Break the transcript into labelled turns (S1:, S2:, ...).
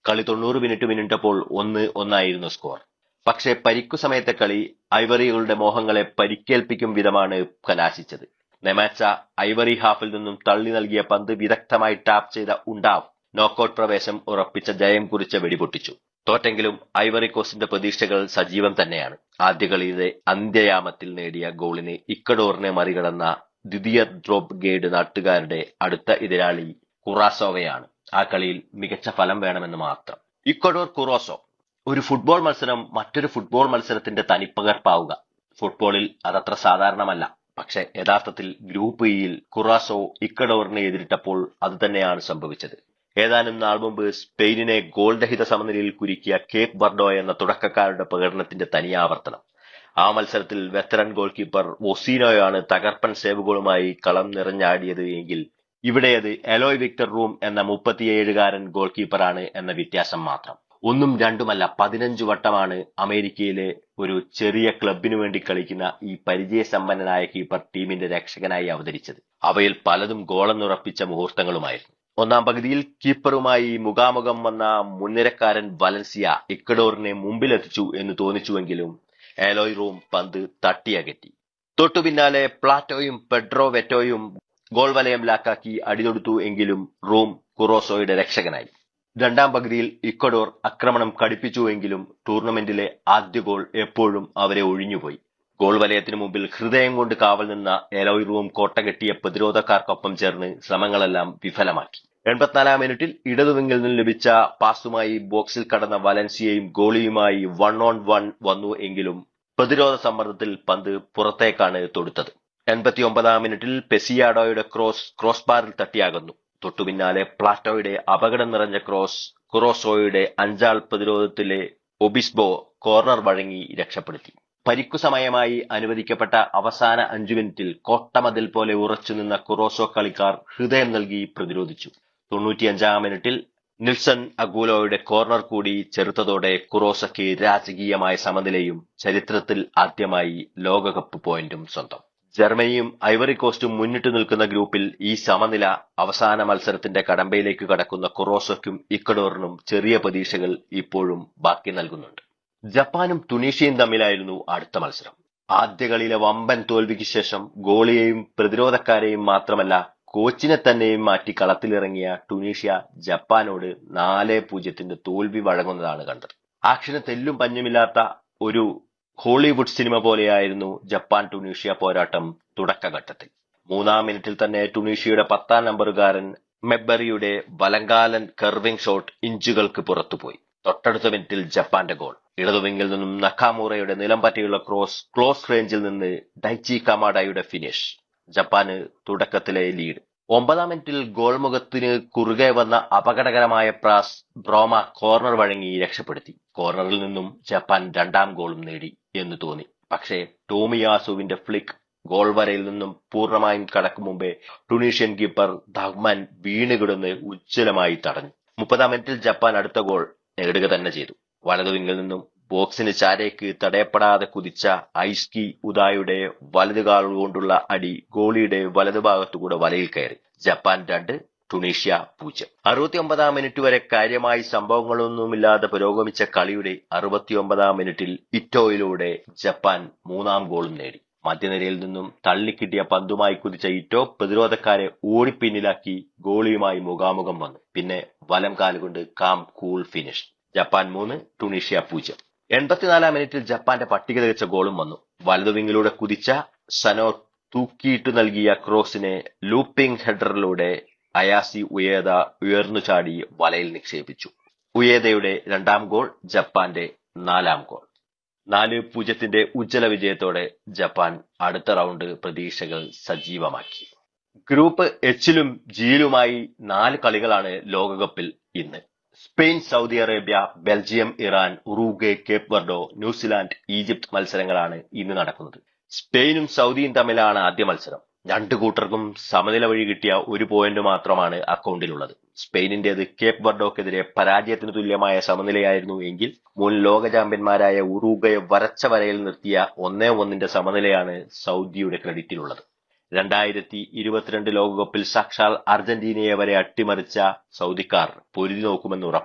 S1: കളി തൊണ്ണൂറ് മിനിറ്റ് പിന്നിട്ടപ്പോൾ ഒന്ന് ഒന്നായിരുന്നു സ്കോർ പക്ഷേ പരിക്കു സമയത്തെ കളി ഐവറികളുടെ മോഹങ്ങളെ പരിക്കേൽപ്പിക്കും വിധമാണ് കലാശിച്ചത് നെമാച്ച ഐവറി ഹാഫിൽ നിന്നും തള്ളി നൽകിയ പന്ത് വിദഗ്ധമായി ടാപ്പ് ചെയ്ത ഉണ്ടാവ് നോക്കൌട്ട് പ്രവേശം ഉറപ്പിച്ച ജയം കുറിച്ച വെടിപൊട്ടിച്ചു തോറ്റെങ്കിലും ഐവറി കോസ്റ്റിന്റെ പ്രതീക്ഷകൾ സജീവം തന്നെയാണ് ആദ്യ കളിയിലെ അന്ത്യയാമത്തിൽ നേടിയ ഗോളിന് ഇക്കഡോറിനെ മറികടന്ന ദ്വിതീയ ഡ്രോപ്പ് ഗേഡ് നാട്ടുകാരുടെ അടുത്ത എതിരാളി കുറാസോവയാണ് ആ കളിയിൽ മികച്ച ഫലം വേണമെന്ന് മാത്രം ഇക്വഡോർ കുറോസോ ഒരു ഫുട്ബോൾ മത്സരം മറ്റൊരു ഫുട്ബോൾ മത്സരത്തിന്റെ തനിപ്പകർപ്പാവുക ഫുട്ബോളിൽ അതത്ര സാധാരണമല്ല പക്ഷെ യഥാർത്ഥത്തിൽ ഗ്രൂപ്പ് ഇയിൽ കുറാസോ ഇക്കഡോറിനെ എതിരിട്ടപ്പോൾ അത് തന്നെയാണ് സംഭവിച്ചത് ഏതാനും നാൾ മുമ്പ് സ്പെയിനിനെ ഗോൾ രഹിത സമനിലയിൽ കുരുക്കിയ കേപ്പ് ബർഡോ എന്ന തുടക്കക്കാരുടെ പ്രകടനത്തിന്റെ തനിയാവർത്തനം ആ മത്സരത്തിൽ വെറ്ററൻ ഗോൾ കീപ്പർ ഒസീനോയാണ് തകർപ്പൻ സേവുകളുമായി കളം നിറഞ്ഞാടിയത് എങ്കിൽ ഇവിടെ അത് എലോയ് വിക്ടർ റൂം എന്ന മുപ്പത്തിയേഴുകാരൻ ഗോൾ കീപ്പറാണ് എന്ന വ്യത്യാസം മാത്രം ഒന്നും രണ്ടുമല്ല പതിനഞ്ചു വട്ടമാണ് അമേരിക്കയിലെ ഒരു ചെറിയ ക്ലബിനു വേണ്ടി കളിക്കുന്ന ഈ പരിചയസമ്പന്നനായ കീപ്പർ ടീമിന്റെ രക്ഷകനായി അവതരിച്ചത് അവയിൽ പലതും ഗോളെന്നുറപ്പിച്ച മുഹൂർത്തങ്ങളുമായിരുന്നു ഒന്നാം പകുതിയിൽ കീപ്പറുമായി മുഖാമുഖം വന്ന മുൻനിരക്കാരൻ വലൻസിയ ഇക്കഡോറിനെ മുമ്പിലെത്തിച്ചു എന്ന് തോന്നിച്ചുവെങ്കിലും എലോയ് റൂം പന്ത് തട്ടിയകറ്റി തൊട്ടു പിന്നാലെ പ്ലാറ്റോയും പെഡ്രോ വെറ്റോയും ഗോൾ വലയം ലാക്കാക്കി അടിതൊടുത്തു എങ്കിലും റൂം കുറോസോയുടെ രക്ഷകനായി രണ്ടാം പകുതിയിൽ ഇക്വഡോർ ആക്രമണം കടുപ്പിച്ചുവെങ്കിലും ടൂർണമെന്റിലെ ആദ്യ ഗോൾ എപ്പോഴും അവരെ ഒഴിഞ്ഞുപോയി ഗോൾ വലയത്തിനു മുമ്പിൽ ഹൃദയം കൊണ്ട് കാവൽ നിന്ന എലോയ് റൂം കോട്ട കെട്ടിയ പ്രതിരോധക്കാർക്കൊപ്പം ചേർന്ന് ശ്രമങ്ങളെല്ലാം വിഫലമാക്കി എൺപത്തിനാലാം മിനിറ്റിൽ ഇടതുവിങ്ങിൽ നിന്ന് ലഭിച്ച പാസുമായി ബോക്സിൽ കടന്ന വലൻസിയയും ഗോളിയുമായി വൺ ഓൺ വൺ വന്നു എങ്കിലും പ്രതിരോധ സമ്മർദ്ദത്തിൽ പന്ത് പുറത്തേക്കാണ് തൊടുത്തത് എൺപത്തി ഒമ്പതാം മിനിറ്റിൽ പെസിയാഡോയുടെ ക്രോസ് ക്രോസ് ബാറിൽ തട്ടിയാകുന്നു തൊട്ടുപിന്നാലെ പ്ലാറ്റോയുടെ അപകടം നിറഞ്ഞ ക്രോസ് കുറോസോയുടെ അഞ്ചാൾ പ്രതിരോധത്തിലെ ഒബിസ്ബോ കോർണർ വഴങ്ങി രക്ഷപ്പെടുത്തി പരിക്കു സമയമായി അനുവദിക്കപ്പെട്ട അവസാന അഞ്ചു മിനിറ്റിൽ കോട്ടമതിൽ പോലെ ഉറച്ചുനിന്ന കുറോസോ കളിക്കാർ ഹൃദയം നൽകി പ്രതിരോധിച്ചു തൊണ്ണൂറ്റിയഞ്ചാം മിനിറ്റിൽ നിൽസൺ അഗൂലോയുടെ കോർണർ കൂടി ചെറുത്തതോടെ കുറോസയ്ക്ക് രാജകീയമായ സമനിലയും ചരിത്രത്തിൽ ആദ്യമായി ലോകകപ്പ് പോയിന്റും സ്വന്തം ജർമ്മനിയും ഐവറി കോസ്റ്റും മുന്നിട്ട് നിൽക്കുന്ന ഗ്രൂപ്പിൽ ഈ സമനില അവസാന മത്സരത്തിന്റെ കടമ്പയിലേക്ക് കടക്കുന്ന കുറോസോയ്ക്കും ഇക്കഡോറിനും ചെറിയ പ്രതീക്ഷകൾ ഇപ്പോഴും ബാക്കി നൽകുന്നുണ്ട് ജപ്പാനും തുണീഷ്യയും തമ്മിലായിരുന്നു അടുത്ത മത്സരം ആദ്യ കളിയിലെ വമ്പൻ തോൽവിക്ക് ശേഷം ഗോളിയെയും പ്രതിരോധക്കാരെയും മാത്രമല്ല കോച്ചിനെ തന്നെയും മാറ്റി കളത്തിലിറങ്ങിയ ടുണീഷ്യ ജപ്പാനോട് നാല് പൂജ്യത്തിന്റെ തോൽവി വഴങ്ങുന്നതാണ് കണ്ടത് ആക്ഷന് തെല്ലും പഞ്ഞുമില്ലാത്ത ഒരു ഹോളിവുഡ് സിനിമ പോലെയായിരുന്നു ജപ്പാൻ ടുണീഷ്യ പോരാട്ടം തുടക്കഘട്ടത്തിൽ മൂന്നാം മിനിറ്റിൽ തന്നെ ടുണീഷ്യയുടെ പത്താം നമ്പറുകാരൻ മെബറിയുടെ വലങ്കാലൻ കർവിംഗ് ഷോട്ട് ഇഞ്ചുകൾക്ക് പുറത്തുപോയി തൊട്ടടുത്ത മിനിറ്റിൽ ജപ്പാന്റെ ഗോൾ ഇടതുവിങ്ങിൽ നിന്നും നക്കാമൂറയുടെ നിലം പറ്റിയുള്ള ക്രോസ് ക്ലോസ് റേഞ്ചിൽ നിന്ന് ഡൈച്ചി കമാഡയുടെ ഫിനിഷ് ജപ്പാന് തുടക്കത്തിലെ ലീഡ് ഒമ്പതാം മിനിറ്റിൽ ഗോൾ മുഖത്തിന് കുറുകെ വന്ന അപകടകരമായ പ്രാസ് ബ്രോമ കോർണർ വഴങ്ങി രക്ഷപ്പെടുത്തി കോർണറിൽ നിന്നും ജപ്പാൻ രണ്ടാം ഗോളും നേടി എന്ന് തോന്നി പക്ഷേ ടോമിയാസുവിന്റെ ഫ്ലിക്ക് ഗോൾ വരയിൽ നിന്നും പൂർണ്ണമായും കടക്കും മുമ്പേ ടുണീഷ്യൻ കീപ്പർ ദഹ്മാൻ വീണുകിടന്ന് ഉജ്ജ്വലമായി തടഞ്ഞു മുപ്പതാം മിനിറ്റിൽ ജപ്പാൻ അടുത്ത ഗോൾ നേടുക തന്നെ ചെയ്തു വലതുവിങ്ങിൽ നിന്നും ബോക്സിന് ചാരേക്ക് തടയപ്പെടാതെ കുതിച്ച ഐസ്കി ഉദായുടെ വലതുകാൽ കൊണ്ടുള്ള അടി ഗോളിയുടെ വലതുഭാഗത്തുകൂടെ വലയിൽ കയറി ജപ്പാൻ രണ്ട് ടുണീഷ്യ പൂജ്യം അറുപത്തിയൊമ്പതാം മിനിറ്റ് വരെ കാര്യമായി സംഭവങ്ങളൊന്നുമില്ലാതെ പുരോഗമിച്ച കളിയുടെ അറുപത്തിയൊമ്പതാം മിനിറ്റിൽ ഇറ്റോയിലൂടെ ജപ്പാൻ മൂന്നാം ഗോളും നേടി മധ്യനിരയിൽ നിന്നും തള്ളിക്കിട്ടിയ പന്തുമായി കുതിച്ച ഇറ്റോ പ്രതിരോധക്കാരെ ഓടിപ്പിന്നിലാക്കി ഗോളിയുമായി മുഖാമുഖം വന്നു പിന്നെ വലം കാലുകൊണ്ട് കാം കൂൾ ഫിനിഷ് ജപ്പാൻ മൂന്ന് ടുണീഷ്യ പൂജ്യം എൺപത്തിനാലാം മിനിറ്റിൽ ജപ്പാന്റെ പട്ടിക തികച്ച ഗോളും വന്നു വലതുവിങ്ങിലൂടെ കുതിച്ച സനോ തൂക്കിയിട്ടു നൽകിയ ക്രോസിനെ ലൂപ്പിംഗ് ഹെഡറിലൂടെ അയാസി ഉയേദ ഉയർന്നു ചാടി വലയിൽ നിക്ഷേപിച്ചു ഉയേദയുടെ രണ്ടാം ഗോൾ ജപ്പാന്റെ നാലാം ഗോൾ നാല് പൂജ്യത്തിന്റെ ഉജ്ജ്വല വിജയത്തോടെ ജപ്പാൻ അടുത്ത റൗണ്ട് പ്രതീക്ഷകൾ സജീവമാക്കി ഗ്രൂപ്പ് എച്ചിലും ജിയിലുമായി നാല് കളികളാണ് ലോകകപ്പിൽ ഇന്ന് Spain Saudi Arabia Belgium Iran Uruguay Cape Verde New Zealand Egypt മത്സരങ്ങളാണ് ഇന്ന് നടക്കുന്നത് സ്പെയിനും സൗദിയും തമ്മിലാണ് ആദ്യ മത്സരം രണ്ടു കൂട്ടർക്കും സമനില വഴി കിട്ടിയ ഒരു പോയിന്റ് മാത്രമാണ് അക്കൗണ്ടിലുള്ളത് സ്പെയിനിന്റേത് കേപ്പ് വർഡോക്കെതിരെ പരാജയത്തിന് തുല്യമായ സമനിലയായിരുന്നു എങ്കിൽ മുൻ ലോക ചാമ്പ്യന്മാരായ ഉറുഗ്വയെ വരച്ച വരയിൽ നിർത്തിയ ഒന്നേ ഒന്നിന്റെ സമനിലയാണ് സൗദിയുടെ ക്രെഡിറ്റിലുള്ളത് രണ്ടായിരത്തി ഇരുപത്തിരണ്ട് ലോകകപ്പിൽ സാക്ഷാൽ അർജന്റീനയെ വരെ അട്ടിമറിച്ച സൗദിക്കാർ പൊരുതി നോക്കുമെന്ന് ഉറപ്പ്